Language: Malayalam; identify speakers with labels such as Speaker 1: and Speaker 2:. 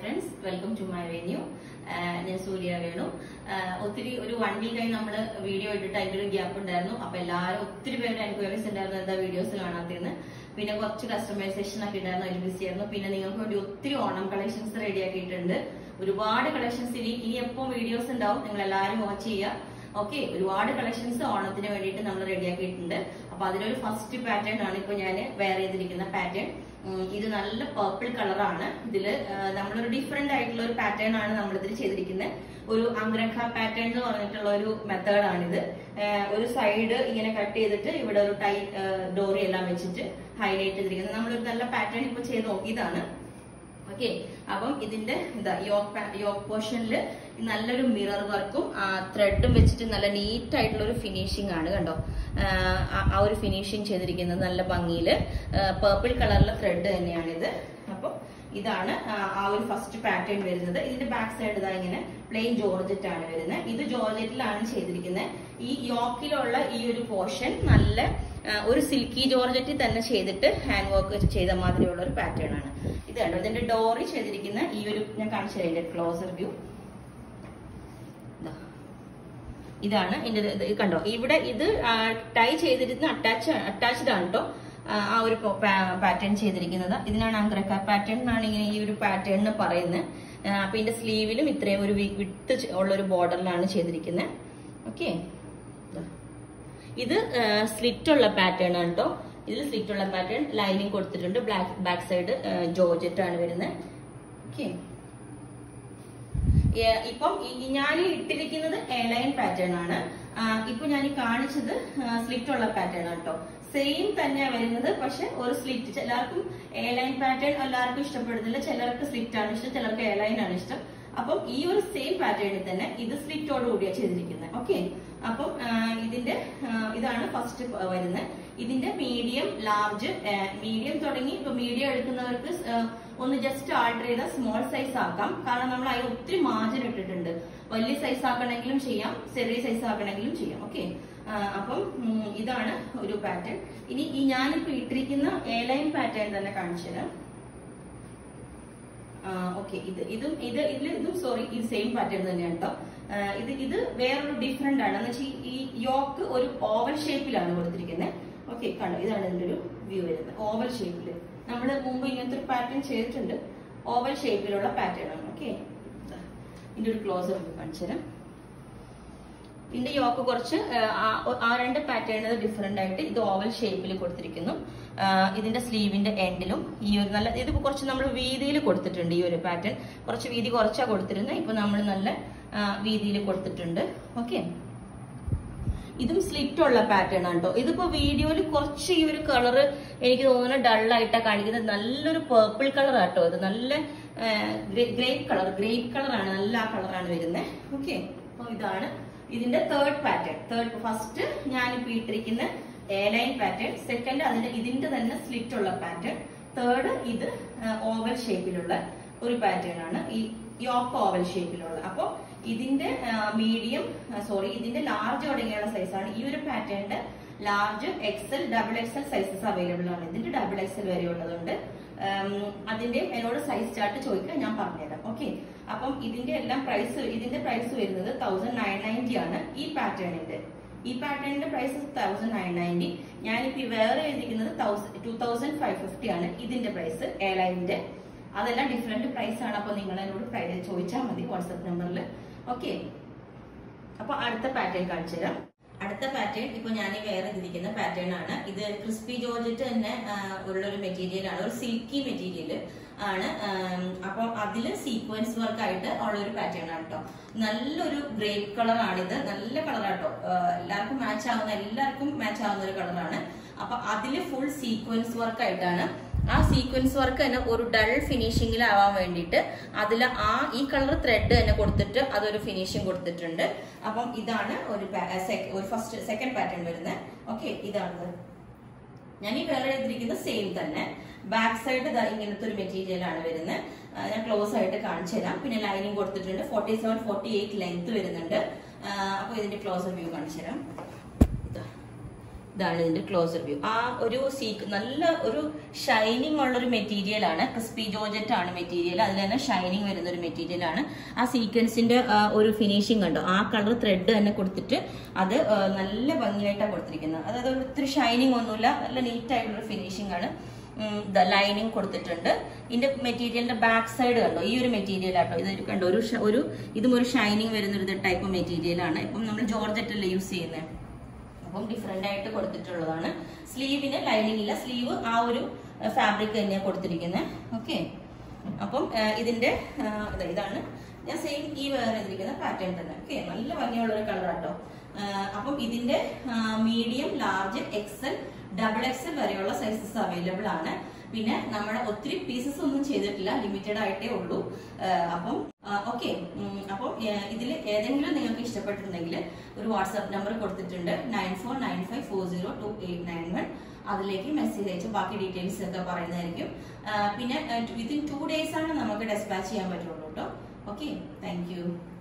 Speaker 1: friends welcome to my venue ഞാൻ സൂര്യ വേണു ആഹ് ഒത്തിരി ഒരു വൺ വീക്കായി നമ്മൾ വീഡിയോ ഇട്ടിട്ട് അതിന്റെ ഒരു ഗ്യാപ്പ് ഉണ്ടായിരുന്നു അപ്പൊ എല്ലാവരും ഒത്തിരി പേര് എൻക്വയറീസ് ഉണ്ടായിരുന്നു എന്താ വീഡിയോസ് കാണാത്തതെന്ന് പിന്നെ കുറച്ച് കസ്റ്റമൈസേഷൻ ഒക്കെ ഉണ്ടായിരുന്നു അതിൽ ബിസി ആയിരുന്നു പിന്നെ നിങ്ങൾക്ക് വേണ്ടി ഒത്തിരി ഓണം കളക്ഷൻസ് റെഡി ആക്കിയിട്ടുണ്ട് ഒരുപാട് കളക്ഷൻസ് ഇനി ഇനി എപ്പോൾ വീഡിയോസ് ഉണ്ടാവും നിങ്ങൾ എല്ലാവരും വാച്ച് ചെയ്യുക ഓക്കെ ഒരുപാട് കളക്ഷൻസ് ഓണത്തിന് വേണ്ടിയിട്ട് നമ്മൾ റെഡിയാക്കിയിട്ടുണ്ട് അപ്പൊ അതിലൊരു ഫസ്റ്റ് പാറ്റേൺ ആണ് ഇപ്പൊ ഞാൻ വെയർ ചെയ്തിരിക്കുന്ന പാറ്റേൺ ഇത് നല്ല പർപ്പിൾ കളറാണ് ഇതില് ആ, നമ്മളൊരു ഡിഫറെന്റ് ആയിട്ടുള്ള ഒരു പാറ്റേൺ ആണ് നമ്മൾ ഇതിൽ ചെയ്തിരിക്കുന്നത് ഒരു അംഗ്രഖ പാറ്റേൺ എന്ന് പറഞ്ഞിട്ടുള്ള ഒരു മെത്തേഡാണിത് ഒരു സൈഡ് ഇങ്ങനെ കട്ട് ചെയ്തിട്ട് ഇവിടെ ഒരു ടൈ ഡോറി എല്ലാം വെച്ചിട്ട് ഹൈലൈറ്റ് ചെയ്തിരിക്കുന്നത് നമ്മളൊരു നല്ല പാറ്റേൺ ഇപ്പൊ ചെയ്ത് നോക്കിയതാണ് ഓക്കെ അപ്പം ഇതിന്റെ എന്താ യോക്ക് യോക്ക് പോർഷനിൽ നല്ലൊരു മിറർ വർക്കും ത്രെഡും വെച്ചിട്ട് നല്ല നീറ്റ് ആയിട്ടുള്ള ഒരു ഫിനിഷിംഗ് ആണ് കണ്ടോ ആ, ആ- ആ ഒരു ഫിനിഷിംഗ് ചെയ്തിരിക്കുന്നത് നല്ല ഭംഗിയിൽ പേർപ്പിൾ കളറിലെ ത്രെഡ് തന്നെയാണിത് അപ്പം ഇതാണ് ആ, ആ ഒരു ഫസ്റ്റ് പാറ്റേൺ വരുന്നത് ഇതിന്റെ ബാക്ക് സൈഡ് ഇതാ ഇങ്ങനെ പ്ലെയിൻ ജോർജറ്റ് ആണ് വരുന്നത് ഇത് ജോർജറ്റിലാണ് ചെയ്തിരിക്കുന്നത് ഈ യോക്കിലുള്ള ഈ ഒരു പോർഷൻ നല്ല ആ, ഒരു സിൽക്കി ജോർജറ്റിൽ തന്നെ ചെയ്തിട്ട് ഹാൻഡ് വർക്ക് ചെയ്ത മാതിരിയുള്ള ഒരു പാറ്റേൺ ആണ് ഇത് കണ്ടോ ഇതിന്റെ ഡോറി ചെയ്തിരിക്കുന്ന ഈ ഒരു ഞാൻ കാണിച്ചു തരാം ഇതിന്റെ ക്ലോസർ വ്യൂ ഇതാണ് ഇതിന്റെ ഇത് ഇത് കണ്ടോ ഇവിടെ ഇത് ടൈ ചെയ്തിരുന്ന അറ്റാച്ച് അറ്റാച്ച്ഡ് ആണ് കേട്ടോ ആ ഒരു പാറ്റേൺ ചെയ്തിരിക്കുന്നത് ഇതിനാണ് അങ്ക്രക്ക പാറ്റേൺ എന്നാണ് ഇങ്ങനെ ഈ ഒരു പാറ്റേൺ പറയുന്നത് അപ്പൊ ഇതിന്റെ സ്ലീവിലും ഇത്രയും ഒരു വിട്ട് ഉള്ള ഒരു ബോർഡറിലാണ് ചെയ്തിരിക്കുന്നത് ഓക്കെ ഇത് സ്ലിറ്റ് ഉള്ള പാറ്റേൺ ആണ് കേട്ടോ ഇതിൽ സ്ലിറ്റ് ഉള്ള പാറ്റേൺ ലൈനിങ് കൊടുത്തിട്ടുണ്ട് ബ്ലാക്ക് ബാക്ക് സൈഡ് ജോർജറ്റ് ആണ് വരുന്നത് ഓക്കെ ഇപ്പം ഞാൻ ഇട്ടിരിക്കുന്നത് എലൈൻ പാറ്റേൺ ആണ് ആ, ഇപ്പൊ ഞാൻ ഈ കാണിച്ചത് സ്ലിറ്റ് ഉള്ള പാറ്റേൺ ആണ് കേട്ടോ സെയിം തന്നെയാ വരുന്നത് പക്ഷെ ഒരു സ്ലിറ്റ് എല്ലാവർക്കും എലൈൻ പാറ്റേൺ എല്ലാവർക്കും ഇഷ്ടപ്പെടുന്നില്ല ചിലർക്ക് സ്ലിറ്റ് ആണ് ഇഷ്ടം ചിലർക്ക് എലൈൻ ആണ് ഇഷ്ടം അപ്പം ഈ ഒരു സെയിം പാറ്റേണിൽ തന്നെ ഇത് സ്ലിറ്റോട് കൂടിയാണ് ചെയ്തിരിക്കുന്നത് ഓക്കെ അപ്പം ആ, ഇതിന്റെ ആ, ഇതാണ് ഫസ്റ്റ് വരുന്നത് ഇതിന്റെ മീഡിയം ലാർജ് മീഡിയം തുടങ്ങി ഇപ്പൊ മീഡിയം എടുക്കുന്നവർക്ക് ആ, ഒന്ന് ജസ്റ്റ് ആൾട്ടർ ചെയ്ത സ്മോൾ സൈസ് ആക്കാം കാരണം നമ്മൾ അതിൽ ഒത്തിരി മാർജിൻ ഇട്ടിട്ടുണ്ട് വലിയ സൈസ് ആക്കണമെങ്കിലും ചെയ്യാം ചെറിയ സൈസ് ആക്കണമെങ്കിലും ചെയ്യാം ഓക്കെ അപ്പം ഉം, ഇതാണ് ഒരു പാറ്റേൺ ഇനി ഈ ഞാനിപ്പോ ഇട്ടിരിക്കുന്ന എ ലൈൻ പാറ്റേൺ തന്നെ കാണിച്ചു തരാം ഓക്കെ ഇത് ഇതും ഇത് ഇതിൽ ഇതും സോറി ഇത് സെയിം പാറ്റേൺ തന്നെയാണ് കേട്ടോ ആ, ഇത് ഇത് വേറൊരു ഡിഫറെന്റ് ആണ് എന്ന് വെച്ചാൽ ഈ യോക്ക് ഒരു ഓവൽ ഷേപ്പിലാണ് കൊടുത്തിരിക്കുന്നത് ഓക്കെ കണ്ടോ ഇതാണ് ഇതിന്റെ ഒരു വ്യൂ വരുന്നത് ഓവൽ ഷേപ്പിൽ നമ്മൾ മുമ്പ് ഇങ്ങനത്തെ ഒരു പാറ്റേൺ ചെയ്തിട്ടുണ്ട് ഓവൽ ഷേപ്പിലുള്ള പാറ്റേൺ ആണ് ഓക്കെ ഇതിന്റെ ഒരു ക്ലോസർ കാണിച്ചു തരാം ഇതിന്റെ യോക്ക് കുറച്ച് ആ, ആ- ആ രണ്ട് പാറ്റേൺ ഡിഫറെന്റ് ആയിട്ട് ഇത് ഓവൽ ഷേപ്പിൽ കൊടുത്തിരിക്കുന്നു ആ, ഇതിന്റെ സ്ലീവിന്റെ എൻഡിലും ഈ ഒരു നല്ല ഇത് കുറച്ച് നമ്മൾ വീതിയിൽ കൊടുത്തിട്ടുണ്ട് ഈ ഒരു പാറ്റേൺ കുറച്ച് വീതി കുറച്ചാ കൊടുത്തിരുന്നത് ഇപ്പൊ നമ്മൾ നല്ല വീതിയിൽ കൊടുത്തിട്ടുണ്ട് ഓക്കെ ഇതും സ്ലിറ്റ് ഉള്ള പാറ്റേൺ ആണ് കേട്ടോ ഇതിപ്പോ വീഡിയോയിൽ കുറച്ച് ഈ ഒരു കളർ എനിക്ക് തോന്നുന്നു ഡൾ ആയിട്ടാ കാണിക്കുന്നത് നല്ലൊരു പേർപ്പിൾ കളർ ആട്ടോ ഇത് നല്ല ഗ്രേപ്പ് കളർ ഗ്രേപ്പ് കളറാണ് നല്ല ആ കളറാണ് വരുന്നത് ഓക്കെ അപ്പൊ ഇതാണ് ഇതിന്റെ തേർഡ് പാറ്റേൺ തേർഡ് ഫസ്റ്റ് ഞാനിപ്പോ ഇട്ടിരിക്കുന്ന എ ലൈൻ പാറ്റേൺ സെക്കൻഡ് അതിന്റെ ഇതിന്റെ തന്നെ സ്ലിറ്റ് ഉള്ള പാറ്റേൺ തേർഡ് ഇത് ഓവൽ ഷേപ്പിലുള്ള ഒരു പാറ്റേൺ ആണ് ഈ യോക്ക് ഓവൽ ഷേപ്പിലുള്ള അപ്പൊ ഇതിന്റെ മീഡിയം സോറി ഇതിന്റെ ലാർജ് തുടങ്ങിയുള്ള സൈസാണ് ഈ ഒരു പാറ്റേണിന്റെ large XL double XL sizes available ആണ് ഇതിന്റെ ഡബിൾ എക്സൽ വരെ ഉള്ളതുണ്ട് ഉം, അതിന്റെ എന്നോട് സൈസ് ചാർട്ട് ചോദിക്കാൻ ഞാൻ പറഞ്ഞുതരാം ഓക്കെ അപ്പം ഇതിന്റെ എല്ലാം പ്രൈസ് ഇതിന്റെ പ്രൈസ് വരുന്നത് തൗസൻഡ് നയൻ നയൻറ്റി ആണ് ഈ പാറ്റേണിന്റെ ഈ പാറ്റേണിന്റെ പ്രൈസ് തൗസൻഡ് നയൻ നയൻറ്റി ഞാനിപ്പോ ഈ വേറെ എഴുതിക്കുന്നത് ടൂ തൗസൻഡ് ഫൈവ് ഫിഫ്റ്റി ആണ് ഇതിന്റെ പ്രൈസ് എയർലൈനിന്റെ അതെല്ലാം ഡിഫറെന്റ് പ്രൈസ് ആണ് അപ്പൊ നിങ്ങൾ എന്നോട് പ്രൈസ് ചോദിച്ചാൽ മതി വാട്സപ്പ് നമ്പറിൽ ഓക്കെ അപ്പൊ അടുത്ത പാറ്റേൺ കാണിച്ചു തരാം അടുത്ത പാറ്റേൺ ഇപ്പൊ ഞാൻ വേറെ ചെയ്തിരിക്കുന്ന പാറ്റേൺ ആണ് ഇത് ക്രിസ്പി ജോർജറ്റ് തന്നെ ആ, ഉള്ള ഒരു മെറ്റീരിയൽ ആണ് ഒരു സിൽക്കി മെറ്റീരിയൽ ആണ് അപ്പം അതില് സീക്വൻസ് വർക്ക് ആയിട്ട് ഉള്ള ഒരു പാറ്റേൺ ആണ് കേട്ടോ നല്ലൊരു ഗ്രേപ്പ് കളർ ആണിത് നല്ല കളറാട്ടോ എല്ലാവർക്കും മാച്ച് ആവുന്ന എല്ലാവർക്കും മാച്ച് ആവുന്ന ഒരു കളറാണ് അപ്പൊ അതില് ഫുൾ സീക്വൻസ് വർക്ക് ആയിട്ടാണ് ആ സീക്വൻസ് വർക്ക് തന്നെ ഒരു ഡൾ ഫിനിഷിംഗിൽ ആവാൻ വേണ്ടിയിട്ട് അതിൽ ആ ഈ കളർ ത്രെഡ് തന്നെ കൊടുത്തിട്ട് അതൊരു ഫിനിഷിംഗ് കൊടുത്തിട്ടുണ്ട് അപ്പം ഇതാണ് ഒരു pa- ആ, sec- ഒരു ഫസ്റ്റ് സെക്കൻഡ് പാറ്റേൺ വരുന്നത് ഓക്കെ ഇതാണ് ഞാൻ ഈ വേറെ എടുത്തിരിക്കുന്നത് സെയിം തന്നെ ബാക്ക് സൈഡ് ഇങ്ങനത്തെ ഒരു മെറ്റീരിയൽ ആണ് വരുന്നത് ആ, ഞാൻ ക്ലോസ് ആയിട്ട് കാണിച്ചു തരാം പിന്നെ ലൈനിങ് കൊടുത്തിട്ടുണ്ട് forty seven forty eight length വരുന്നുണ്ട് ആ, അപ്പൊ ഇതിന്റെ ക്ലോസർ വ്യൂ കാണിച്ചു തരാം ഇതാ ഇതാണ് ഇതിന്റെ ക്ലോസർ വ്യൂ ആ ഒരു സീക്ക് നല്ല ഒരു ഷൈനിങ് ഉള്ള ഒരു മെറ്റീരിയൽ ആണ് ക്രിസ്പി ജോർജറ്റ് ആണ് മെറ്റീരിയൽ അതിൽ തന്നെ ഷൈനിങ് വരുന്ന ഒരു മെറ്റീരിയൽ ആണ് ആ സീക്വൻസിന്റെ ആ, ഒരു ഫിനിഷിംഗ് കണ്ടോ ആ കളർ ത്രെഡ് തന്നെ കൊടുത്തിട്ട് അത് ആ, നല്ല ഭംഗിയായിട്ടാണ് കൊടുത്തിരിക്കുന്നത് അതായത് ഒരു ഇത്തിരി ഷൈനിങ് ഒന്നുമില്ല നല്ല നീറ്റ് ആയിട്ടുള്ള ഫിനിഷിംഗ് ആണ് ലൈനിങ് കൊടുത്തിട്ടുണ്ട് ഇതിന്റെ മെറ്റീരിയലിന്റെ ബാക്ക് സൈഡ് കണ്ടോ ഈ ഒരു മെറ്റീരിയൽ ആട്ടോ ഇത് കണ്ടോ ഒരു ഷ- ഒരു ഇതും ഒരു ഷൈനിങ് വരുന്ന ഒരു ടൈപ്പ് മെറ്റീരിയൽ ആണ് ഇപ്പം നമ്മൾ ജോർജറ്റ് അല്ലേ യൂസ് ചെയ്യുന്നത് അപ്പം ഡിഫറെന്റ് ആയിട്ട് കൊടുത്തിട്ടുള്ളതാണ് സ്ലീവിന് ലൈനിങ് ഇല്ല സ്ലീവ് ആ ഒരു ഫാബ്രിക് തന്നെയാണ് കൊടുത്തിരിക്കുന്നത് ഓക്കെ അപ്പം ആ, ഇതിന്റെ ആ, ഇതാ, ഇതാണ് ഞാൻ സെയിം ഈ വേറെ ചെയ്തിരിക്കുന്ന പാറ്റേൺ തന്നെ ഓക്കെ നല്ല ഭംഗിയുള്ള ഒരു കളർ ആട്ടോ അപ്പം ഇതിന്റെ medium large XL double XL വരെയുള്ള സൈസസ് അവൈലബിൾ ആണ് പിന്നെ നമ്മുടെ ഒത്തിരി പീസസ് ഒന്നും ചെയ്തിട്ടില്ല ലിമിറ്റഡ് ആയിട്ടേ ഉള്ളൂ ആ, അപ്പം ഓക്കെ അപ്പം ഇതിൽ ഏതെങ്കിലും നിങ്ങൾക്ക് ഇഷ്ടപ്പെട്ടിട്ടുണ്ടെങ്കിൽ ഒരു വാട്സാപ്പ് നമ്പർ കൊടുത്തിട്ടുണ്ട് nine four nine five four zero two eight nine one അതിലേക്ക് മെസ്സേജ് അയച്ച് ബാക്കി ഡീറ്റെയിൽസ് ഒക്കെ പറയുന്നതായിരിക്കും ആ, പിന്നെ വിത്തിൻ ടു ഡേയ്സ് ആണ് നമുക്ക് ഡെസ്പാച്ച് ചെയ്യാൻ പറ്റുള്ളൂ കേട്ടോ ഓക്കെ താങ്ക് യു